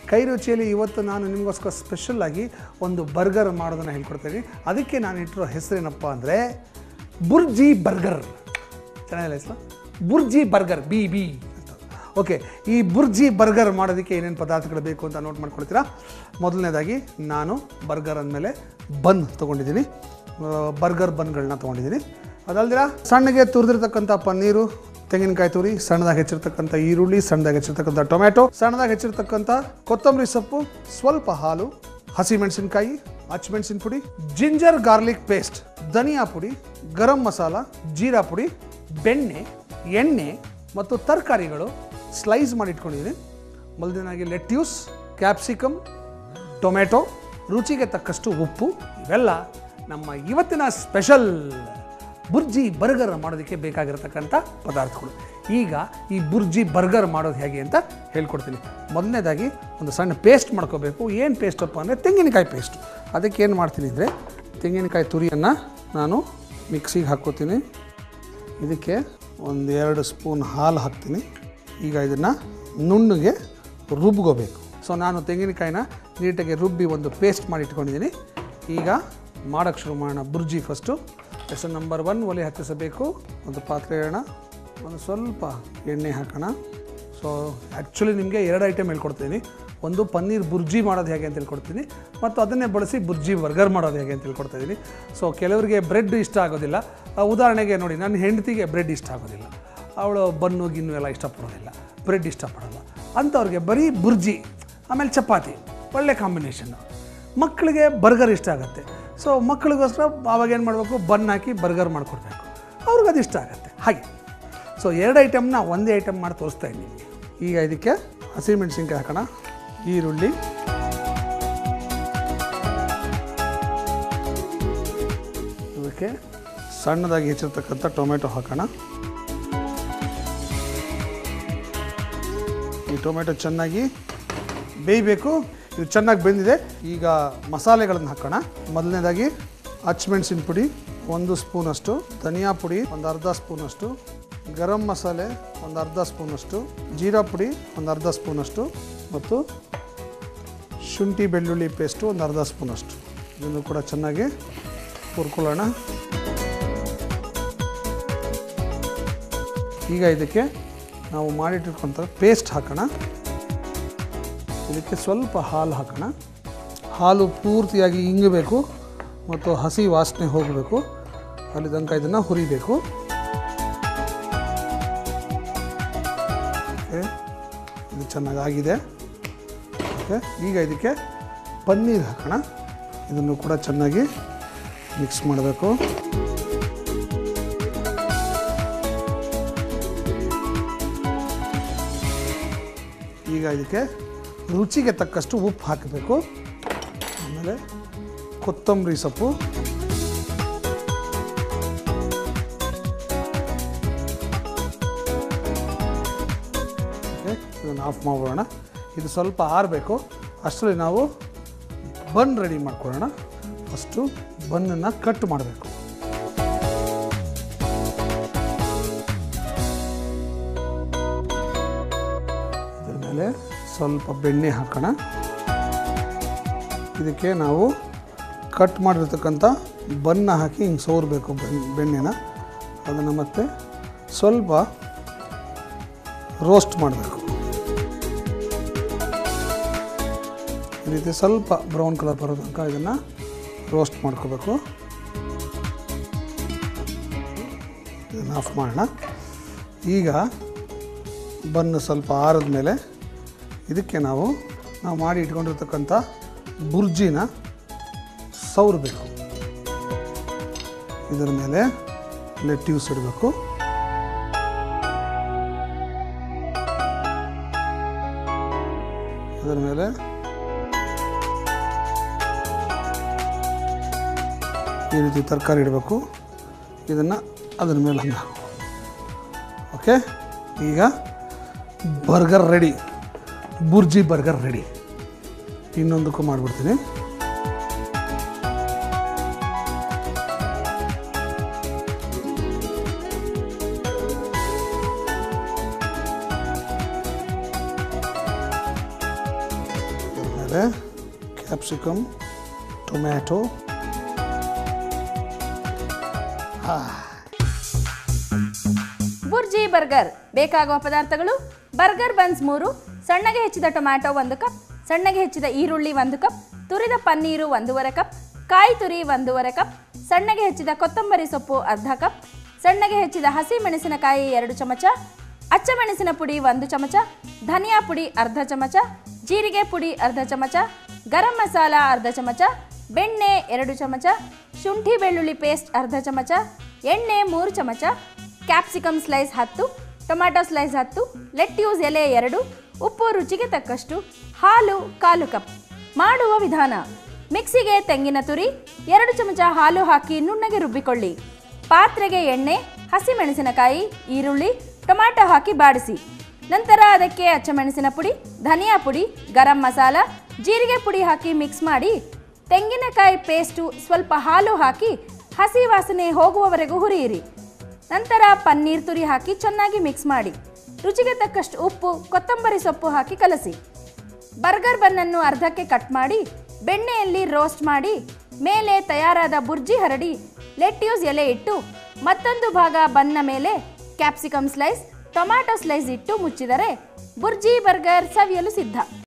ಕೈ ರುಚಿಯಲ್ಲಿ ಇವತ್ತು ನಾನು ನಿಮಗೋಸ್ಕರ ಸ್ಪೆಷಲ್ಲಾಗಿ ಒಂದು ಬರ್ಗರ್ ಮಾಡೋದನ್ನು ಹೇಳ್ಕೊಡ್ತೀನಿ ಅದಕ್ಕೆ ನಾನು ಇಟ್ಟಿರೋ ಹೆಸರೇನಪ್ಪ ಅಂದರೆ ಬುರ್ಜಿ ಬರ್ಗರ್ ಚೆನ್ನಾಗಿಲ್ಲ ಹೆಸರು ಬುರ್ಜಿ ಬರ್ಗರ್ ಬಿ ಬಿ ಅಂತ ಓಕೆ ಈ ಬುರ್ಜಿ ಬರ್ಗರ್ ಮಾಡೋದಕ್ಕೆ ಏನೇನು ಪದಾರ್ಥಗಳು ಬೇಕು ಅಂತ ನೋಟ್ ಮಾಡ್ಕೊಳ್ತೀರಾ ಮೊದಲನೇದಾಗಿ ನಾನು ಬರ್ಗರ್ ಅಂದಮೇಲೆ ಬನ್ ತೊಗೊಂಡಿದ್ದೀನಿ ಬರ್ಗರ್ ಬನ್ಗಳನ್ನ ತೊಗೊಂಡಿದ್ದೀನಿ ಅದಲ್ದಿರ ಸಣ್ಣಗೆ ತುರಿದಿರ್ತಕ್ಕಂಥ ಪನ್ನೀರು ತೆಂಗಿನಕಾಯಿ ತುರಿ ಸಣ್ಣದಾಗಿ ಹೆಚ್ಚಿರ್ತಕ್ಕಂಥ ಈರುಳ್ಳಿ ಸಣ್ಣದಾಗಿ ಹೆಚ್ಚಿರ್ತಕ್ಕಂಥ ಟೊಮ್ಯಾಟೊ ಸಣ್ಣದಾಗಿ ಹೆಚ್ಚಿರ್ತಕ್ಕಂಥ ಕೊತ್ತಂಬರಿ ಸೊಪ್ಪು ಸ್ವಲ್ಪ ಹಾಲು ಹಸಿಮೆಣಸಿನಕಾಯಿ ಹಚ್ಮೆಣಸಿನ ಪುಡಿ ಜಿಂಜರ್ ಗಾರ್ಲಿಕ್ ಪೇಸ್ಟ್ ಧನಿಯಾ ಪುಡಿ ಗರಂ ಮಸಾಲ ಜೀರಾ ಪುಡಿ ಬೆಣ್ಣೆ ಎಣ್ಣೆ ಮತ್ತು ತರಕಾರಿಗಳು ಸ್ಲೈಸ್ ಮಾಡಿ ಇಟ್ಕೊಂಡಿದ್ದೀನಿ ಮೊದಲನೇದಾಗಿ ಲೆಟ್ಯೂಸ್ ಕ್ಯಾಪ್ಸಿಕಮ್ ಟೊಮೆಟೊ ರುಚಿಗೆ ತಕ್ಕಷ್ಟು ಉಪ್ಪು ಇವೆಲ್ಲ ನಮ್ಮ ಇವತ್ತಿನ ಸ್ಪೆಷಲ್ ಬುರ್ಜಿ ಬರ್ಗರ್ ಮಾಡೋದಕ್ಕೆ ಬೇಕಾಗಿರತಕ್ಕಂಥ ಪದಾರ್ಥಗಳು ಈಗ ಈ ಬುರ್ಜಿ ಬರ್ಗರ್ ಮಾಡೋದು ಹೇಗೆ ಅಂತ ಹೇಳ್ಕೊಡ್ತೀನಿ ಮೊದಲನೇದಾಗಿ ಒಂದು ಸಣ್ಣ ಪೇಸ್ಟ್ ಮಾಡ್ಕೋಬೇಕು ಏನು ಪೇಸ್ಟಪ್ಪ ಅಂದರೆ ತೆಂಗಿನಕಾಯಿ ಪೇಸ್ಟ್ ಅದಕ್ಕೆ ಏನು ಮಾಡ್ತೀನಿ ಅಂದರೆ ತೆಂಗಿನಕಾಯಿ ತುರಿಯನ್ನು ನಾನು ಮಿಕ್ಸಿಗೆ ಹಾಕ್ಕೋತೀನಿ ಇದಕ್ಕೆ ಒಂದು ಎರಡು ಸ್ಪೂನ್ ಹಾಲು ಹಾಕ್ತೀನಿ ಈಗ ಇದನ್ನು ನುಣ್ಣಗೆ ರುಬ್ಕೋಬೇಕು ಸೊ ನಾನು ತೆಂಗಿನಕಾಯಿನ ನೀಟಾಗಿ ರುಬ್ಬಿ ಒಂದು ಪೇಸ್ಟ್ ಮಾಡಿ ಇಟ್ಕೊಂಡಿದ್ದೀನಿ ಈಗ ಮಾಡೋಕ್ಕೆ ಶುರು ಮಾಡೋಣ ಬುರ್ಜಿ ಫಸ್ಟು ಹೆಸರು ನಂಬರ್ ಒನ್ ಒಲೆ ಹತ್ತಿಸಬೇಕು ಒಂದು ಪಾತ್ರೆ ಇಡೋಣ ಒಂದು ಸ್ವಲ್ಪ ಎಣ್ಣೆ ಹಾಕೋಣ ಸೊ ಆ್ಯಕ್ಚುಲಿ ನಿಮಗೆ ಎರಡು ಐಟಮ್ ಹೇಳ್ಕೊಡ್ತೀನಿ ಒಂದು ಪನ್ನೀರ್ ಬುರ್ಜಿ ಮಾಡೋದು ಹೇಗೆ ಅಂತ ಹೇಳ್ಕೊಡ್ತೀನಿ ಮತ್ತು ಅದನ್ನೇ ಬಳಸಿ ಬುರ್ಜಿ ಬರ್ಗರ್ ಮಾಡೋದು ಹೇಗೆ ಅಂತ ಹೇಳ್ಕೊಡ್ತಾ ಇದ್ದೀನಿ ಸೊ ಕೆಲವರಿಗೆ ಬ್ರೆಡ್ ಇಷ್ಟ ಆಗೋದಿಲ್ಲ ಆ, ಉದಾಹರಣೆಗೆ ನೋಡಿ ನನ್ನ ಹೆಂಡತಿಗೆ ಬ್ರೆಡ್ ಇಷ್ಟ ಆಗೋದಿಲ್ಲ ಅವಳು ಬನ್ನು ಗಿನ್ನು ಎಲ್ಲ ಇಷ್ಟಪಡೋದಿಲ್ಲ ಬ್ರೆಡ್ ಇಷ್ಟಪಡೋಲ್ಲ ಅಂಥವ್ರಿಗೆ ಬರೀ ಬುರ್ಜಿ ಆಮೇಲೆ ಚಪಾತಿ ಒಳ್ಳೆ ಕಾಂಬಿನೇಷನ್ನು ಮಕ್ಕಳಿಗೆ ಬರ್ಗರ್ ಇಷ್ಟ ಆಗುತ್ತೆ ಸೊ ಮಕ್ಕಳಿಗೋಸ್ಕರ ಆವಾಗ ಏನು ಮಾಡಬೇಕು ಬನ್ ಹಾಕಿ ಬರ್ಗರ್ ಮಾಡಿಕೊಡ್ಬೇಕು ಅವ್ರಿಗೆ ಅದು ಇಷ್ಟ ಆಗುತ್ತೆ ಹಾಗೆ ಸೊ ಎರಡು ಐಟಮ್ನ ಒಂದೇ ಐಟಮ್ ಮಾಡಿ ತೋರಿಸ್ತಾ ಇದ್ದೀನಿ ಈಗ ಇದಕ್ಕೆ ಹಸಿಮೆಣಸಿನ್ಕಾಯಿ ಹಾಕೋಣ ಈರುಳ್ಳಿ ಇದಕ್ಕೆ ಸಣ್ಣದಾಗಿ ಹೆಚ್ಚಿರ್ತಕ್ಕಂಥ ಟೊಮೆಟೊ ಹಾಕೋಣ ಈ ಟೊಮೆಟೊ ಚೆನ್ನಾಗಿ ಬೇಯಬೇಕು ಇದು ಚೆನ್ನಾಗಿ ಬೆಂದಿದೆ ಈಗ ಮಸಾಲೆಗಳನ್ನು ಹಾಕೋಣ ಮೊದಲನೇದಾಗಿ ಹಚ್ಮೆಣಸಿನ ಪುಡಿ ಒಂದು ಸ್ಪೂನಷ್ಟು ಧನಿಯಾ ಪುಡಿ ಒಂದು ಅರ್ಧ ಸ್ಪೂನಷ್ಟು ಗರಂ ಮಸಾಲೆ ಒಂದು ಅರ್ಧ ಸ್ಪೂನಷ್ಟು ಜೀರಾ ಪುಡಿ ಒಂದು ಅರ್ಧ ಸ್ಪೂನಷ್ಟು ಮತ್ತು ಶುಂಠಿ ಬೆಳ್ಳುಳ್ಳಿ ಪೇಸ್ಟು ಒಂದು ಅರ್ಧ ಸ್ಪೂನಷ್ಟು ಇದನ್ನು ಕೂಡ ಚೆನ್ನಾಗಿ ಹುರ್ಕೊಳ್ಳೋಣ ಈಗ ಇದಕ್ಕೆ ನಾವು ಮಾಡಿಟ್ಟಿರ್ಕೊಂಥ ಪೇಸ್ಟ್ ಹಾಕೋಣ ಇದಕ್ಕೆ ಸ್ವಲ್ಪ ಹಾಲು ಹಾಕೋಣ ಹಾಲು ಪೂರ್ತಿಯಾಗಿ ಇಂಗಬೇಕು ಮತ್ತು ಹಸಿ ವಾಸನೆ ಹೋಗಬೇಕು ಅಲ್ಲಿ ತನಕ ಇದನ್ನು ಹುರಿಬೇಕು ಓಕೆ ಇದು ಚೆನ್ನಾಗಾಗಿದೆ ಓಕೆ ಈಗ ಇದಕ್ಕೆ ಪನ್ನೀರ್ ಹಾಕೋಣ ಇದನ್ನು ಕೂಡ ಚೆನ್ನಾಗಿ ಮಿಕ್ಸ್ ಮಾಡಬೇಕು ಈಗ ಇದಕ್ಕೆ ರುಚಿಗೆ ತಕ್ಕಷ್ಟು ಉಪ್ಪು ಹಾಕಬೇಕು ಆಮೇಲೆ ಕೊತ್ತಂಬರಿ ಸೊಪ್ಪು ಓಕೆ ಇದನ್ನು ಆಫ್ ಮಾಡ್ಬಿಡೋಣ ಇದು ಸ್ವಲ್ಪ ಆರಬೇಕು ಅಷ್ಟರಲ್ಲಿ ನಾವು ಬನ್ ರೆಡಿ ಮಾಡ್ಕೊಳ್ಳೋಣ ಫಸ್ಟು ಬನ್ನನ್ನು ಕಟ್ ಮಾಡಬೇಕು ಇದ್ರ ಮೇಲೆ ಸ್ವಲ್ಪ ಬೆಣ್ಣೆ ಹಾಕೋಣ ಇದಕ್ಕೆ ನಾವು ಕಟ್ ಮಾಡಿರ್ತಕ್ಕಂಥ ಬನ್ನ ಹಾಕಿ ಹಿಂಗೆ ಸೋರಬೇಕು ಬೆಣ್ಣೆನ ಅದನ್ನು ಮತ್ತೆ ಸ್ವಲ್ಪ ರೋಸ್ಟ್ ಮಾಡಬೇಕು ಈ ರೀತಿ ಸ್ವಲ್ಪ ಬ್ರೌನ್ ಕಲರ್ ಬರೋ ತನಕ ಇದನ್ನು ರೋಸ್ಟ್ ಮಾಡ್ಕೋಬೇಕು ಇದನ್ನು ಆಫ್ ಮಾಡೋಣ ಈಗ ಬನ್ನು ಸ್ವಲ್ಪ ಆರಿದ ಮೇಲೆ ಇದಕ್ಕೆ ನಾವು ನಾವು ಮಾಡಿ ಇಟ್ಕೊಂಡಿರ್ತಕ್ಕಂಥ ಬುರ್ಜಿನ ಸವರಬೇಕು ಇದರ ಮೇಲೆ ಲೆಟ್ಯೂಸ್ ಇಡಬೇಕು ಇದರ ಮೇಲೆ ಈ ರೀತಿ ತರಕಾರಿ ಇಡಬೇಕು ಇದನ್ನು ಅದರ ಮೇಲೆ ಹಂಗೆ ಹಾಕು ಓಕೆ ಈಗ burger ready bhurji burger ready ಇನ್ನೊಂದಕ್ಕೂ ಮಾಡಿಬಿಡ್ತೀನಿ ಇದೆ ಕ್ಯಾಪ್ಸಿಕಮ್ ಟೊಮ್ಯಾಟೊ ಬುರ್ಜಿ ಬರ್ಗರ್ ಬೇಕಾಗುವ ಪದಾರ್ಥಗಳು ಬರ್ಗರ್ ಬನ್ಸ್ ಮೂರು ಸಣ್ಣಗೆ ಹೆಚ್ಚಿದ ಟೊಮ್ಯಾಟೊ ಒಂದು ಕಪ್ ಸಣ್ಣಗೆ ಹೆಚ್ಚಿದ ಈರುಳ್ಳಿ ಒಂದು ಕಪ್ ತುರಿದ ಪನ್ನೀರು ಒಂದೂವರೆ ಕಪ್ ಕಾಯಿ ತುರಿ ಒಂದೂವರೆ ಕಪ್ ಸಣ್ಣಗೆ ಹೆಚ್ಚಿದ ಕೊತ್ತಂಬರಿ ಸೊಪ್ಪು ಅರ್ಧ ಕಪ್ ಸಣ್ಣಗೆ ಹೆಚ್ಚಿದ ಹಸಿ ಮೆಣಸಿನಕಾಯಿ ಎರಡು ಚಮಚ ಅಚ್ಚಮೆಣಸಿನ ಪುಡಿ ಒಂದು ಚಮಚ ಧನಿಯಾ ಪುಡಿ ಅರ್ಧ ಚಮಚ ಜೀರಿಗೆ ಪುಡಿ ಅರ್ಧ ಚಮಚ ಗರಂ ಮಸಾಲ ಅರ್ಧ ಚಮಚ ಬೆಣ್ಣೆ ಎರಡು ಚಮಚ ಶುಂಠಿ ಬೆಳ್ಳುಳ್ಳಿ ಪೇಸ್ಟ್ ಅರ್ಧ ಚಮಚ ಎಣ್ಣೆ ಮೂರು ಚಮಚ ಕ್ಯಾಪ್ಸಿಕಮ್ ಸ್ಲೈಸ್ ಹತ್ತು ಟೊಮ್ಯಾಟೊ ಸ್ಲೈಸ್ ಹತ್ತು ಲೆಟ್ಯೂಸ್ ಎಲೆ ಎರಡು ಉಪ್ಪು ರುಚಿಗೆ ತಕ್ಕಷ್ಟು ಹಾಲು ಕಾಲು ಕಪ್ ಮಾಡುವ ವಿಧಾನ ಮಿಕ್ಸಿಗೆ ತೆಂಗಿನ ತುರಿ ಎರಡು ಚಮಚ ಹಾಲು ಹಾಕಿ ನುಣ್ಣಗೆ ರುಬ್ಬಿಕೊಳ್ಳಿ ಪಾತ್ರೆಗೆ ಎಣ್ಣೆ ಹಸಿಮೆಣಸಿನಕಾಯಿ ಈರುಳ್ಳಿ ಟೊಮ್ಯಾಟೊ ಹಾಕಿ ಬಾಡಿಸಿ ನಂತರ ಅದಕ್ಕೆ ಅಚ್ಚಮೆಣಸಿನ ಪುಡಿ ಧನಿಯಾ ಪುಡಿ ಗರಂ ಮಸಾಲ ಜೀರಿಗೆ ಪುಡಿ ಹಾಕಿ ಮಿಕ್ಸ್ ಮಾಡಿ ತೆಂಗಿನಕಾಯಿ ಪೇಸ್ಟು ಸ್ವಲ್ಪ ಹಾಲು ಹಾಕಿ ಹಸಿ ವಾಸನೆ ಹೋಗುವವರೆಗೂ ಹುರಿಯಿರಿ ನಂತರ ಪನ್ನೀರ್ ತುರಿ ಹಾಕಿ ಚೆನ್ನಾಗಿ ಮಿಕ್ಸ್ ಮಾಡಿ ರುಚಿಗೆ ತಕ್ಕಷ್ಟು ಉಪ್ಪು ಕೊತ್ತಂಬರಿ ಸೊಪ್ಪು ಹಾಕಿ ಕಲಸಿ ಬರ್ಗರ್ ಬನ್ನನ್ನು ಅರ್ಧಕ್ಕೆ ಕಟ್ ಮಾಡಿ ಬೆಣ್ಣೆಯಲ್ಲಿ ರೋಸ್ಟ್ ಮಾಡಿ ಮೇಲೆ ತಯಾರಾದ ಬುರ್ಜಿ ಹರಡಿ ಲೆಟ್ಯೂಸ್ ಎಲೆ ಇಟ್ಟು ಮತ್ತೊಂದು ಭಾಗ ಬನ್ನ ಮೇಲೆ ಕ್ಯಾಪ್ಸಿಕಮ್ ಸ್ಲೈಸ್ ಟೊಮ್ಯಾಟೊ ಸ್ಲೈಸ್ ಇಟ್ಟು ಮುಚ್ಚಿದರೆ ಬುರ್ಜಿ ಬರ್ಗರ್ ಸವಿಯಲು ಸಿದ್ಧ